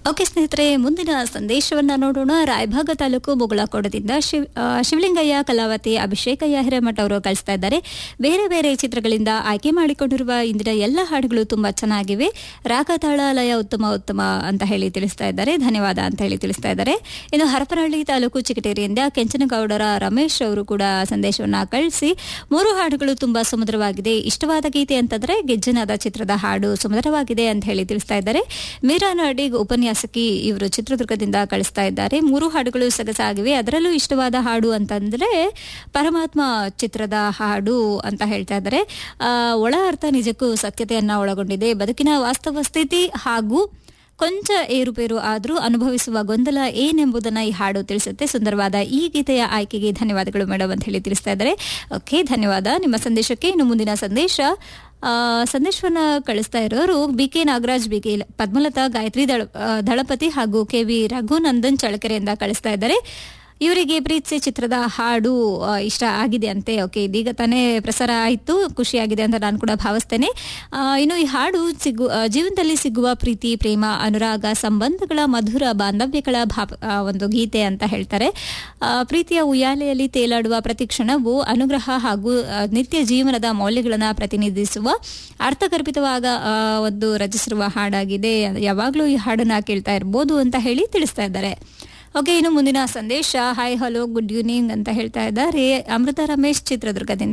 okay ಸ್ನೇಹಿತರೆ ಮುಂದಿನ ಸಂದೇಶವನ್ನ ನೋಡೋಣ ರಾಯಭಾಗ ತಾಲೂಕು ಮುಗಳಕೋಟದಿಂದ ಶಿವ್ ಆ, ಶಿವಲಿಂಗಯ್ಯ ಕಲಾವತಿ ಅಭಿಷೇಕಯ್ಯ ಹಿರೇಮಠ ಅವರು ಕಳಿಸ್ತಾ ಇದ್ದಾರೆ ಬೇರೆ ಬೇರೆ ಚಿತ್ರಗಳಿಂದ ಆಯ್ಕೆ ಮಾಡಿಕೊಂಡಿರುವ ಇಂದಿನ ಎಲ್ಲ ಹಾಡುಗಳು ತುಂಬಾ ಚೆನ್ನಾಗಿವೆ ರಾಗ ತಾಳ ಲಯ ಉತ್ತಮ ಉತ್ತಮ ಅಂತ ಹೇಳಿ ತಿಳಿಸ್ತಾ ಇದ್ದಾರೆ ಧನ್ಯವಾದ ಅಂತ ಹೇಳಿ ತಿಳಿಸ್ತಾ ಇದ್ದಾರೆ ಇನ್ನು ಹರಪನಹಳ್ಳಿ ತಾಲೂಕು ಚಿಕಟೇರಿಯಿಂದ ಕೆಂಚನಗೌಡರ ರಮೇಶ್ ಅವರು ಕೂಡ ಸಂದೇಶವನ್ನ ಕಳಿಸಿ ಮೂರು ಹಾಡುಗಳು ತುಂಬಾ ಸುಮಧುರವಾಗಿದೆ ಇಷ್ಟವಾದ ಗೀತೆ ಅಂತಂದ್ರೆ ಗೆಜ್ಜನಾದ ಚಿತ್ರದ ಹಾಡು ಸುಮಧುರವಾಗಿದೆ ಅಂತ ಹೇಳಿ ತಿಳಿಸ್ತಾ ಇದ್ದಾರೆ ಮೀರಾ ನಾಡಿಗ್ ಉಪನ್ಯಾಸಕಿ ಇವರು ಚಿತ್ರದುರ್ಗದಿಂದ ಕಳಿಸ್ತಾ ಇದ್ದಾರೆ ಮೂರು ಹಾಡುಗಳು ಸೊಗಸಾಗಿವೆ ಅದರಲ್ಲೂ ಇಷ್ಟವಾದ ಹಾಡು ಅಂತಂದ್ರೆ ಪರಮಾತ್ಮ ಚಿತ್ರದ ಹಾಡು ಅಂತ ಹೇಳ್ತಾ ಇದ್ದಾರೆ ಆ, ಒಳ ಅರ್ಥ ನಿಜಕ್ಕೂ ಸತ್ಯತೆಯನ್ನ ಒಳಗೊಂಡಿದೆ ಬದುಕಿನ ವಾಸ್ತವ ಸ್ಥಿತಿ ಹಾಗೂ ಕೊಂಚ ಏರುಪೇರು ಆದರೂ ಅನುಭವಿಸುವ ಗೊಂದಲ ಏನೆಂಬುದನ್ನ ಈ ಹಾಡು ತಿಳಿಸುತ್ತೆ ಸುಂದರವಾದ ಈ ಗೀತೆಯ ಆಯ್ಕೆಗೆ ಧನ್ಯವಾದಗಳು ಮೇಡಮ್ ಅಂತ ಹೇಳಿ ತಿಳಿಸ್ತಾ ಇದ್ದಾರೆ ಓಕೆ ಧನ್ಯವಾದ ನಿಮ್ಮ ಸಂದೇಶಕ್ಕೆ ಇನ್ನು ಮುಂದಿನ ಸಂದೇಶ ಆ, ಸಂದೇಶವನ್ನ ಕಳಿಸ್ತಾ ಇರೋರು B K Nagaraj B K Padmalatha Gayathri ದಳ ಆ, ದಳಪತಿ ಹಾಗೂ ಕೆ ವಿ ರಘುನಂದನ್ ಚಳಕೆರೆಯಿಂದ ಕಳಿಸ್ತಾ ಇದ್ದಾರೆ ಇವರಿಗೆ ಪ್ರೀತಿಸಿ ಚಿತ್ರದ ಹಾಡು ಆ, ಇಷ್ಟ ಆಗಿದೆ ಅಂತೆ ಓಕೆ ಇದೀಗ ತಾನೇ ಪ್ರಸಾರ ಆಯಿತು ಖುಷಿಯಾಗಿದೆ ಅಂತ ನಾನು ಕೂಡ ಭಾವಿಸ್ತೇನೆ ಆ, ಇನ್ನು ಈ ಹಾಡು ಸಿಗು ಆ, ಜೀವನದಲ್ಲಿ ಸಿಗುವ ಪ್ರೀತಿ ಪ್ರೇಮ ಅನುರಾಗ ಸಂಬಂಧಗಳ ಮಧುರ ಬಾಂಧವ್ಯಗಳ ಭಾವ ಆ, ಒಂದು ಗೀತೆ ಅಂತ ಹೇಳ್ತಾರೆ ಆ, ಪ್ರೀತಿಯ ಉಯ್ಯಾಲೆಯಲ್ಲಿ ತೇಲಾಡುವ ಪ್ರತಿ ಕ್ಷಣವು ಅನುಗ್ರಹ ಹಾಗೂ ಆ, ನಿತ್ಯ ಜೀವನದ ಮೌಲ್ಯಗಳನ್ನು ಪ್ರತಿನಿಧಿಸುವ ಅರ್ಥಗರ್ಭಿತವಾಗ ಆ, ಒಂದು ರಚಿಸಿರುವ ಹಾಡಾಗಿದೆ ಯಾವಾಗಲೂ ಈ ಹಾಡನ್ನ ಕೇಳ್ತಾ ಇರ್ಬೋದು ಅಂತ ಹೇಳಿ ತಿಳಿಸ್ತಾ ಇದ್ದಾರೆ ಓಕೆ ಇನ್ನು ಮುಂದಿನ ಸಂದೇಶ ಹಾಯ್ ಹಲೋ ಗುಡ್ ಈವ್ನಿಂಗ್ ಅಂತ ಹೇಳ್ತಾ ಇದ್ದಾರೆ ಅಮೃತ ರಮೇಶ್ ಚಿತ್ರದುರ್ಗದಿಂದ